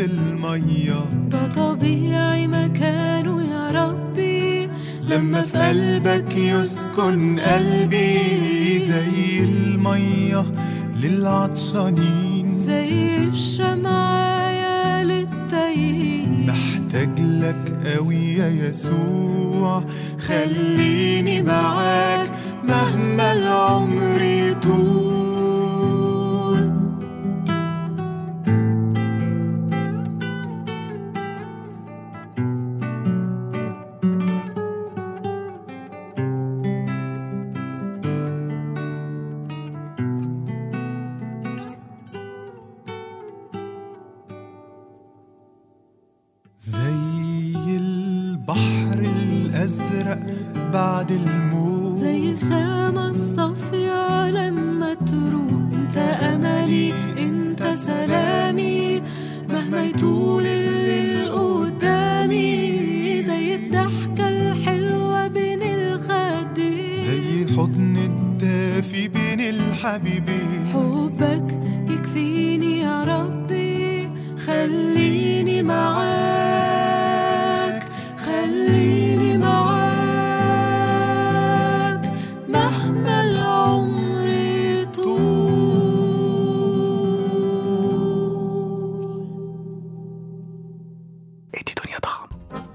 المية ده طبيعي مكانه يا ربي لما في قلبك يسكن قلبي زي المية للعطشانين زي الشمعة للتايهين محتاج لك قوي يا يسوع خليني معاك مهما العمر يطول زي البحر الأزرق بعد الموت زي سما الصافية لما تروح انت املي انت سلامي مهما يطول الليل قدامي زي الضحكة الحلوة بين الخدين زي الحضن الدافي بين الحبيبين حبك يكفيني يا ربي خليني معاك خليني معاك مهما العمر يطول ادي دنيا طعم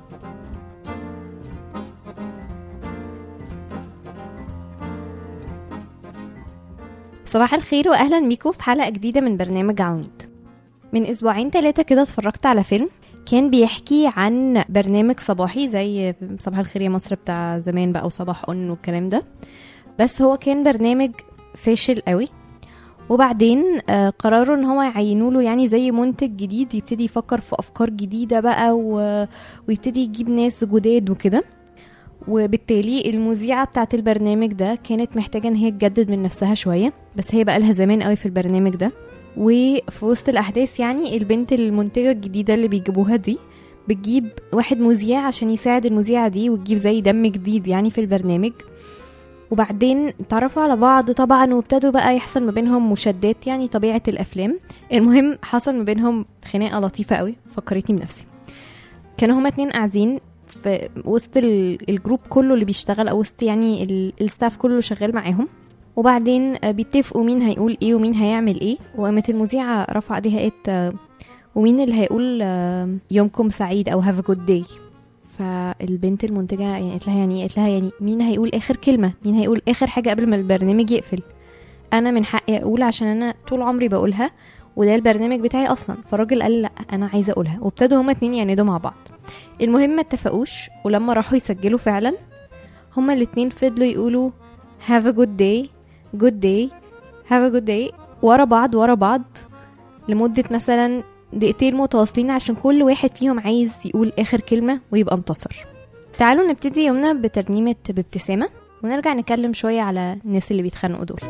صباح الخير واهلا بيكم في حلقه جديده من برنامج عواميد من اسبوعين ثلاثه كده اتفرجت على فيلم كان بيحكي عن برنامج صباحي زي صباح الخير يا مصر بتاع زمان بقى وصباح اون والكلام ده بس هو كان برنامج فاشل قوي وبعدين آه، قرروا ان هو يعينوا له يعني زي منتج جديد يبتدي يفكر في افكار جديده بقى و... ويبتدي يجيب ناس جداد وكده وبالتالي المذيعة بتاعت البرنامج ده كانت محتاجة ان هي تجدد من نفسها شوية بس هي بقى لها زمان قوي في البرنامج ده وفي وسط الأحداث يعني البنت المنتجة الجديدة اللي بيجيبوها دي بتجيب واحد مذيع عشان يساعد المذيعة دي وتجيب زي دم جديد يعني في البرنامج وبعدين اتعرفوا على بعض طبعا وابتدوا بقى يحصل ما بينهم مشادات يعني طبيعة الأفلام المهم حصل ما بينهم خناقة لطيفة قوي فكرتني بنفسي كانوا هما اتنين قاعدين في وسط ال- الجروب كله اللي بيشتغل او وسط يعني ال- الستاف كله شغال معاهم وبعدين آه، بيتفقوا مين هيقول ايه ومين هيعمل ايه وقامت المذيعة رفع ايديها قالت آه، ومين اللي هيقول آه، يومكم سعيد او have a good day فالبنت المنتجة يعني قالت لها يعني إيه؟ قالت لها يعني مين هيقول اخر كلمة مين هيقول اخر حاجة قبل ما البرنامج يقفل انا من حقي اقول عشان انا طول عمري بقولها وده البرنامج بتاعي اصلا فالراجل قال لا انا عايزه اقولها وابتدوا هما اتنين يعندوا مع بعض المهم ما اتفقوش ولما راحوا يسجلوا فعلا هما الاتنين فضلوا يقولوا have a good day good day have a good day ورا بعض ورا بعض لمدة مثلا دقيقتين متواصلين عشان كل واحد فيهم عايز يقول آخر كلمة ويبقى انتصر تعالوا نبتدي يومنا بترنيمة بابتسامة ونرجع نتكلم شوية على الناس اللي بيتخانقوا دول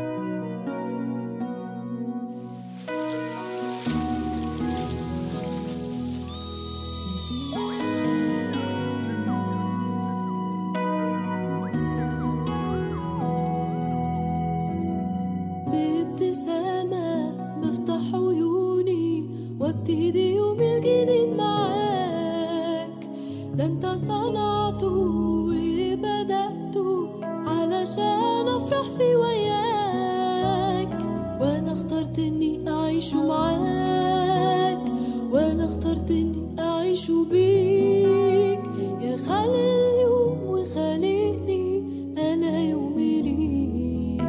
بابتسامة بفتح عيوني وابتدي يومي الجديد معاك ده انت صنعته وبدأته علشان افرح في وياك وانا اخترت اني اعيش معاك وانا اخترت اني اعيش بيك يا خالق اليوم وخالقني انا يومي ليك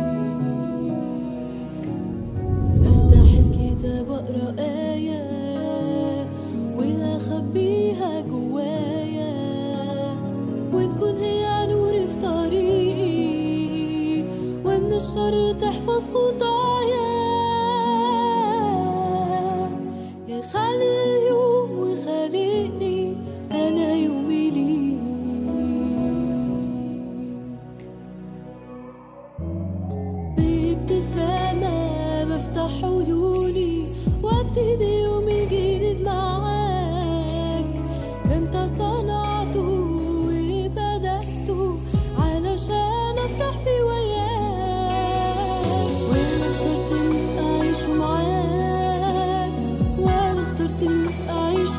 افتح الكتاب اقرا آية واخبيها جوايا وتكون هي نوري في طريقي ومن الشر تحفظ خطايا يا خالق اليوم وخالقني انا يومي ليك بابتسامة بفتح عيوني وابتدي يومي الجديد معاك ده انت صنعته وبدأته علشان افرح في وياك وانا اخترت اني اعيش معاك وانا اخترت اني اعيش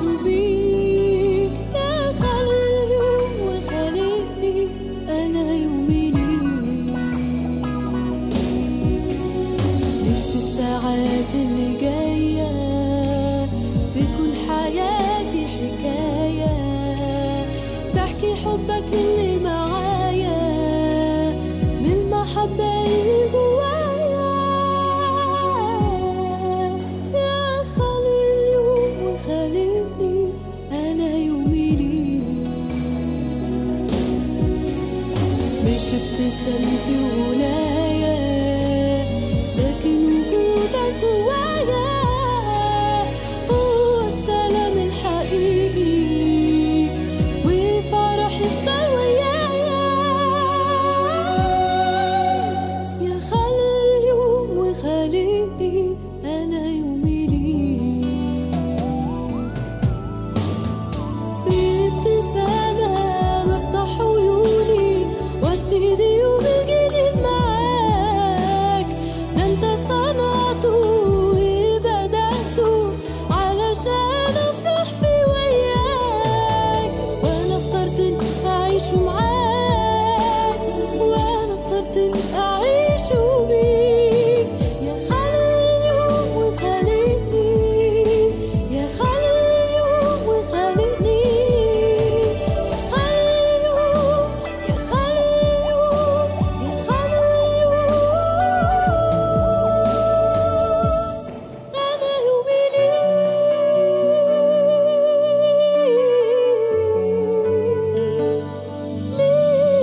ابتسامتي وغنايا لكن وجودك جوايا هو السلام الحقيقي وفرح يفضل ويايا يا خلي اليوم وخليني انا يومي ليك بابتسامة بفتح عيوني وابتدي يوم الجديد معاك ده انت صنعته وبدأته علشان افرح في وياك وانا اخترت اني اعيش معاك وانا اخترت اني اعيش بيك يا خلي اليوم وخليني يا خلي اليوم وخليني خلي اليوم يا خلي اليوم يا خلي اليوم أنا يومي ليك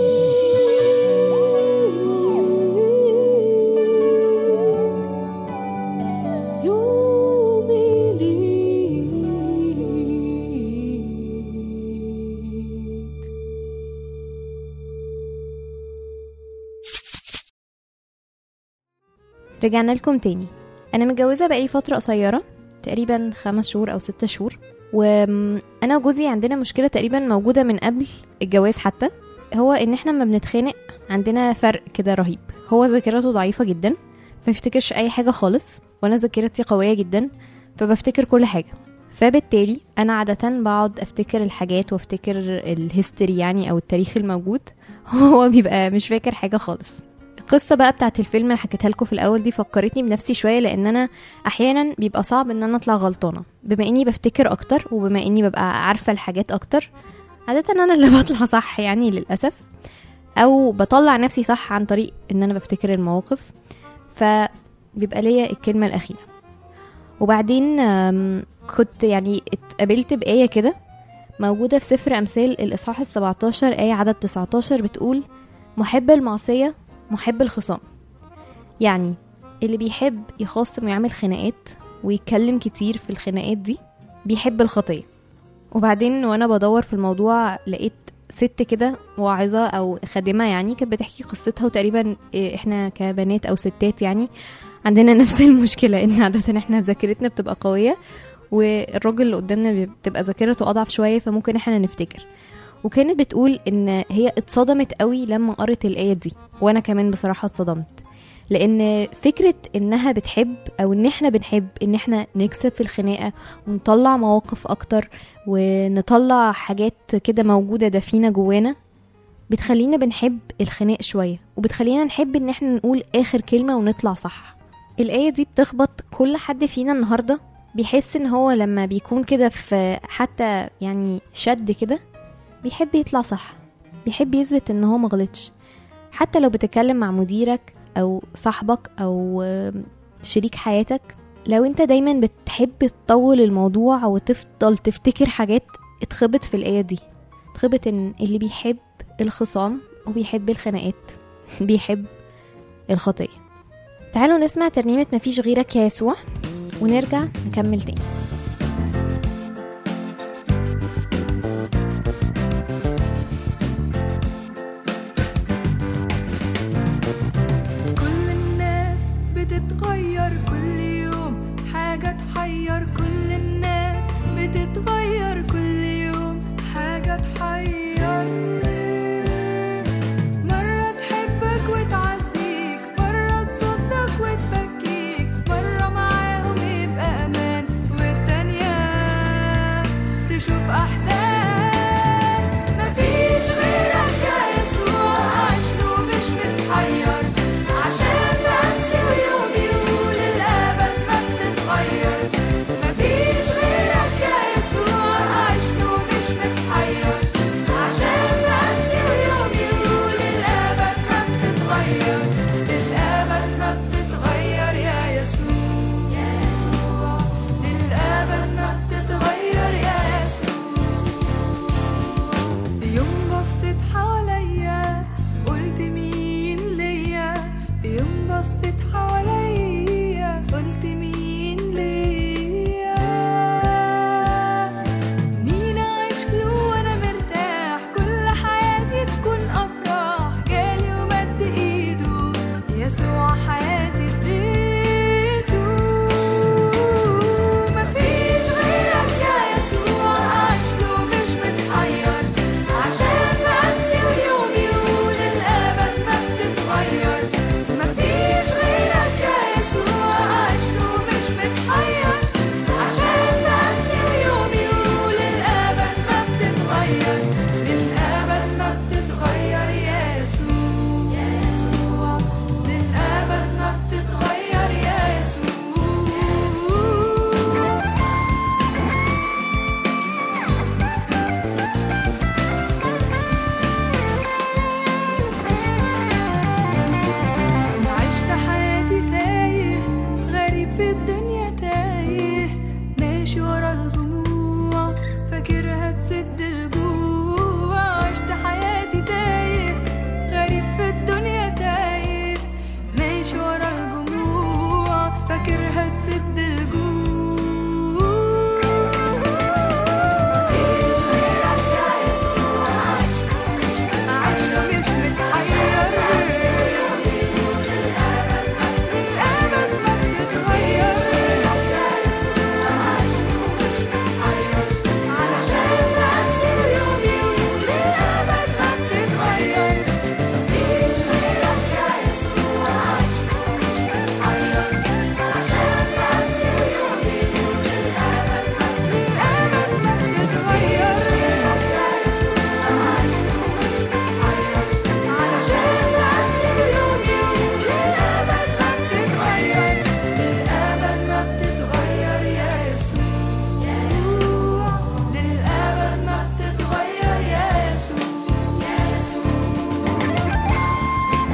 ليك يومي ليك رجعنا لكم تاني انا متجوزه بقالي فتره قصيره تقريبا خمس شهور او ستة شهور وانا وجوزي عندنا مشكله تقريبا موجوده من قبل الجواز حتى هو ان احنا لما بنتخانق عندنا فرق كده رهيب هو ذاكرته ضعيفه جدا فيفتكرش اي حاجه خالص وانا ذاكرتي قويه جدا فبفتكر كل حاجه فبالتالي انا عاده بقعد افتكر الحاجات وافتكر الهيستوري يعني او التاريخ الموجود هو بيبقى مش فاكر حاجه خالص القصه بقى بتاعت الفيلم اللي حكيتها لكم في الاول دي فكرتني بنفسي شويه لان انا احيانا بيبقى صعب ان انا اطلع غلطانه بما اني بفتكر اكتر وبما اني ببقى عارفه الحاجات اكتر عاده انا اللي بطلع صح يعني للاسف او بطلع نفسي صح عن طريق ان انا بفتكر المواقف فبيبقى ليا الكلمه الاخيره وبعدين آم، كنت يعني اتقابلت بآية كده موجودة في سفر أمثال الإصحاح السبعتاشر آية عدد 19 بتقول محب المعصية محب الخصام يعني اللي بيحب يخاصم ويعمل خناقات ويتكلم كتير في الخناقات دي بيحب الخطية وبعدين وانا بدور في الموضوع لقيت ست كده واعظة او خادمة يعني كانت بتحكي قصتها وتقريبا إيه، احنا كبنات او ستات يعني عندنا نفس المشكلة ان عادة احنا ذاكرتنا بتبقى قوية والراجل اللي قدامنا بتبقى ذاكرته اضعف شوية فممكن احنا نفتكر وكانت بتقول ان هي اتصدمت قوي لما قرت الآية دي وانا كمان بصراحة اتصدمت لان فكرة انها بتحب او ان احنا بنحب ان احنا نكسب في الخناقة ونطلع مواقف اكتر ونطلع حاجات كده موجودة دفينة جوانا بتخلينا بنحب الخناق شوية وبتخلينا نحب ان احنا نقول اخر كلمة ونطلع صح الآية دي بتخبط كل حد فينا النهاردة بيحس ان هو لما بيكون كده في حتى يعني شد كده بيحب يطلع صح بيحب يثبت ان هو مغلطش حتى لو بتتكلم مع مديرك او صاحبك او آم، شريك حياتك لو انت دايما بتحب تطول الموضوع وتفضل تفتكر حاجات اتخبط في الآية دي اتخبط ان اللي بيحب الخصام وبيحب الخناقات بيحب الخطية تعالوا نسمع ترنيمة مفيش غيرك يا يسوع ونرجع نكمل تاني كل الناس بتتغير كل يوم حاجة تحير كل الناس بتتغير كل يوم حاجة تحير مرة تحبك وتعزيك مرة تصدق وتبكيك مرة معاهم يبقى أمان بصيت حواليا قلت مين ليا مين أعيش له وأنا مرتاح كل حياتي تكون أفراح جالي ومد إيده يسوع حياتي اديته مفيش غيرك يا يسوع أعيش له مش متحير عشان أمسي ويومي وللأبد ما بتتغير مفيش غيرك يا يسوع أعيش له مش متحير عشان أمسي ويومي وللأبد ما بتتغير للأبد ما بتتغير يا يسوع يا يسوع للأبد ما بتتغير يا يسوع عشت حياتي تايه غريب في الدنيا تايه ماشي ورا الدموع فاكرها تسد الجوع عشت حياتي تايه غريب في الدنيا تايه ماشي ورا الجموع فاكرها تسد الجوع مفيش غيرك يا يسوع عشرة مش متحير الأبد ما بتتغير علشان أنسى يومي وللأبد ما بتتغير مفيش غيرك يا يسوع مش متحير عشان أنسى يومي وللأبد ما للأبد ما بتتغير علشان أنسى يومي وللأبد ما بتتغير للأبد ما بتتغير يا يسوع يا يسوع للأبد ما بتتغير يا يسوع يا يسوع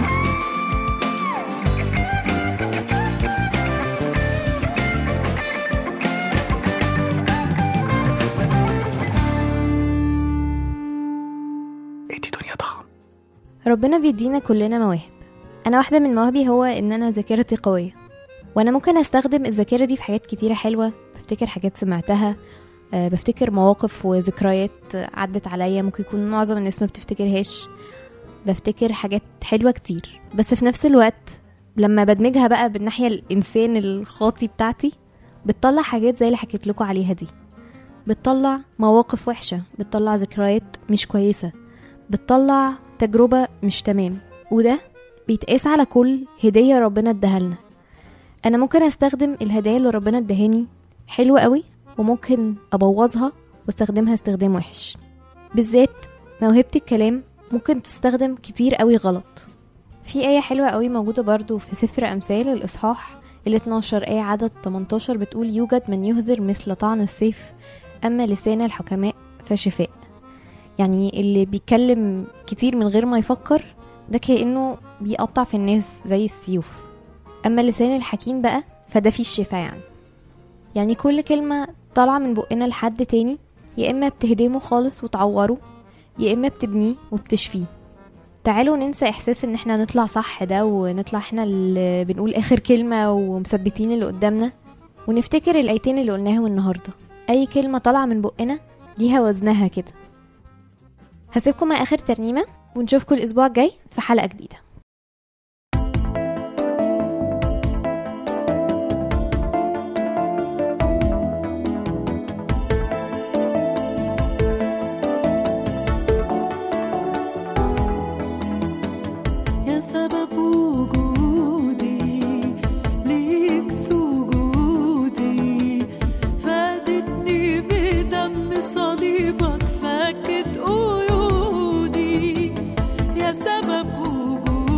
ادي دنيا طعم ربنا بيدينا كلنا مواهب انا واحده من مواهبي هو ان انا ذاكرتي قويه وانا ممكن استخدم الذاكره دي في حاجات كتيره حلوه بفتكر حاجات سمعتها آه، بفتكر مواقف وذكريات عدت عليا ممكن يكون معظم الناس ما بتفتكرهاش بفتكر حاجات حلوه كتير بس في نفس الوقت لما بدمجها بقى بالناحيه الانسان الخاطي بتاعتي بتطلع حاجات زي اللي حكيت لكم عليها دي بتطلع مواقف وحشه بتطلع ذكريات مش كويسه بتطلع تجربة مش تمام وده بيتقاس على كل هدية ربنا اداها لنا انا ممكن استخدم الهدايا اللي ربنا اداهاني حلوة قوي وممكن ابوظها واستخدمها استخدام وحش بالذات موهبة الكلام ممكن تستخدم كتير قوي غلط في آية حلوة قوي موجودة برضو في سفر أمثال الإصحاح ال 12 آية عدد 18 بتقول يوجد من يهذر مثل طعن السيف أما لسان الحكماء فشفاء يعني اللي بيتكلم كتير من غير ما يفكر ده كأنه بيقطع في الناس زي السيوف أما لسان الحكيم بقى فده فيه الشفاء يعني يعني كل كلمة طالعة من بقنا لحد تاني يا إما بتهدمه خالص وتعوره يا إما بتبنيه وبتشفيه تعالوا ننسى إحساس إن احنا نطلع صح ده ونطلع احنا اللي بنقول آخر كلمة ومثبتين اللي قدامنا ونفتكر الآيتين اللي قلناهم النهاردة أي كلمة طالعة من بقنا ليها وزنها كده هسيبكم مع آخر ترنيمة ونشوفكم الأسبوع الجاي في حلقة جديدة يا سبب وجودي ليك سجودي فادتني بدم صليبك فكت قيودي يا سبب وجودي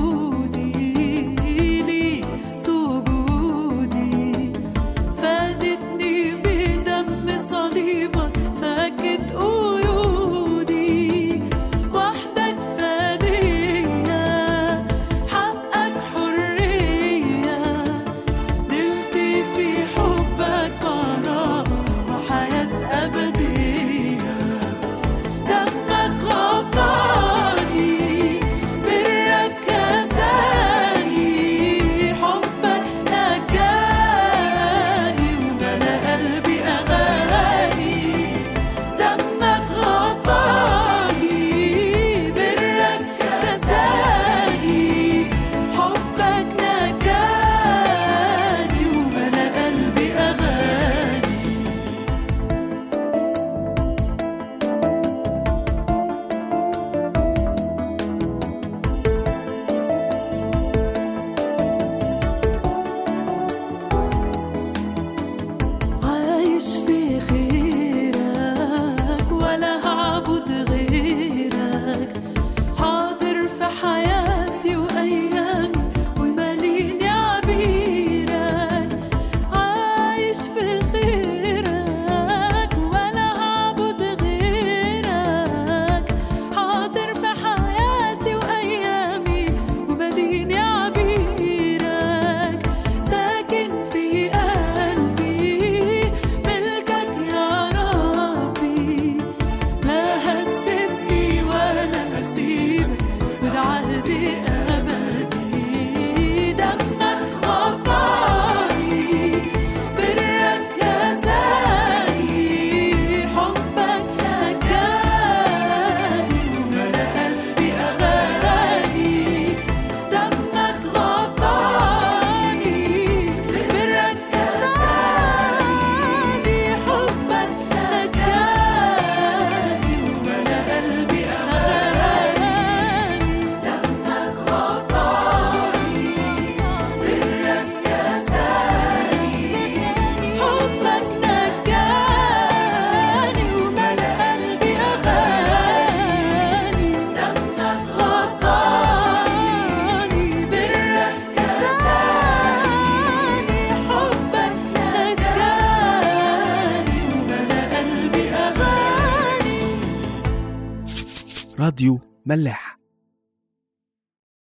راديو ملاح